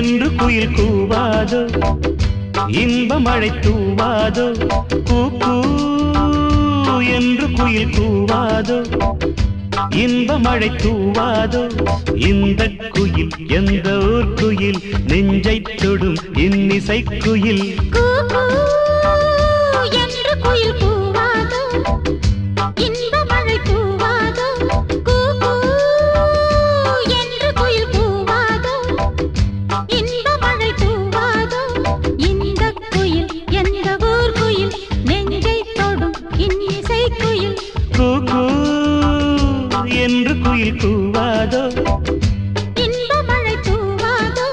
என்று குயில் கூவாதோ இன்ப மழை தூவாதோ கூ கூ என்று குயில் கூவாதோ இன்ப மழை தூவாதோ இந்த குயில் எந்த ஊர் குயில் நெஞ்சை தொடும் இன்னிசை குயில் கூ, கூ என்று குயில் கூவாதோ, இன்ப மழை தூவாதோ. கூ, கூ என்று குயில் கூவாதோ, இன்ப மழை தூவாதோ. இந்தக் குயில் எந்த ஊர் குயில் நெஞ்சை தொடும் இன்னிசை குயில் கூ கூ என்று குயில் கூவாதோ இன்ப மழை தூவாதோ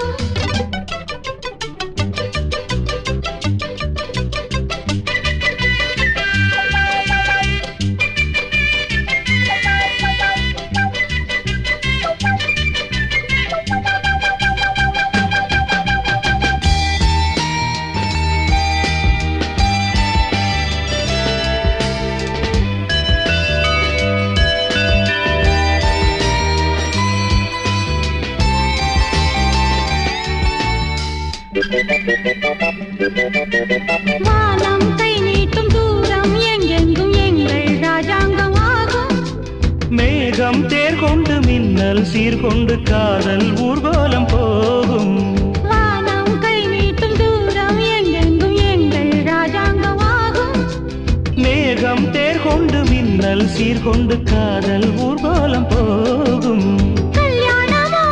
வானம் கை நீட்டும் தூரம் எங்கெங்கும் எங்கள் ராஜாங்கம் ஆகும் மேகம் தேர் கொண்டு மின்னல் சீர்கொண்டு காதல் ஊர்வலம் போகும் வானம் கை நீட்டும் தூரம் எங்கெங்கும் எங்கள் ராஜாங்கம் ஆகும் மேகம் தேர் கொண்டு மின்னல் சீர்கொண்டு காதல் ஊர்வலம் போகும் கல்யாணமோ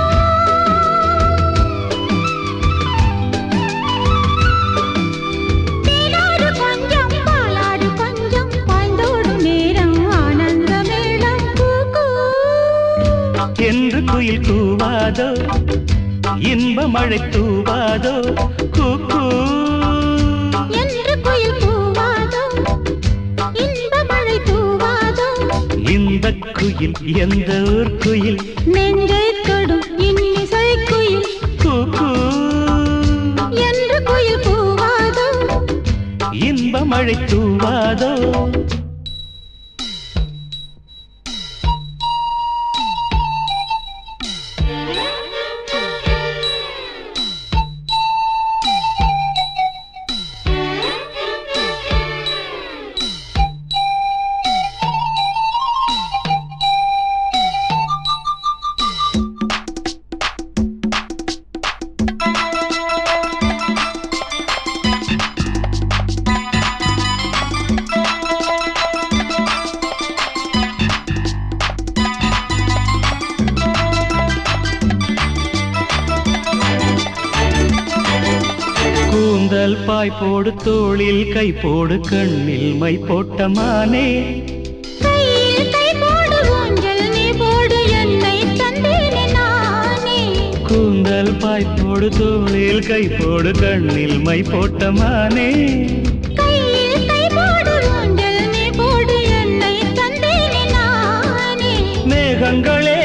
தேனாடு கொஞ்சம் பாலாடு கொஞ்சம் பாய்ந்தோடும் நேரம் ஆனந்த மேளம் கூ, கூ. என்று குயில் கூவாதோ இன்ப மழை தூவாதோ கூ கூ என்று குயில் கூவாதோ இன்ப மழை தூவாதோ இந்த குயில் எந்த ஊர் குயில் நெஞ்சை தொடும் இன்னிசை குயில் கூ கூ என்று குயில் கூவாதோ இன்ப மழை தூவாதோ கூந்தல் பாய் போடு தோளில் கை போடு கண்ணில் மை போட்ட மானே கையில் கை போடு ஊஞ்சல் நீ போடு என்னை தந்தேனே நானே கூந்தல் பாய் போடு தோளில் கை போடு கண்ணில் மை போட்ட மானே கையில் கை போடு ஊஞ்சல் நீ போடு என்னை தந்தேனே நானே மேகங்களே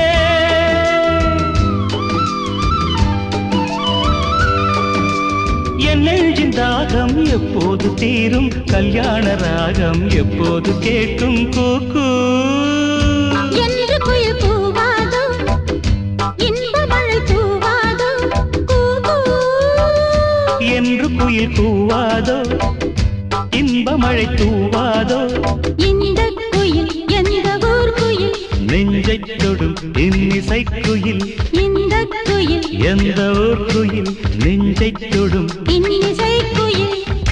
என் நெஞ்சின் தாகம் எப்போது தீரும் கல்யாண ராகம் எப்போது கேட்கும் கூக்கு என்று குயில் கூவாதோ இன்ப மழை தூவாதோ கூ, கூ. என்று குயில் கூவாதோ இன்ப மழை தூவாதோ இந்த குயில் எந்த ஊர் குயில் நெஞ்சை தொடும் இன்னிசை குயில் இந்த குயில் எந்த ஊர் குயில் நெஞ்சை தொடும் இன்னிசை குயில்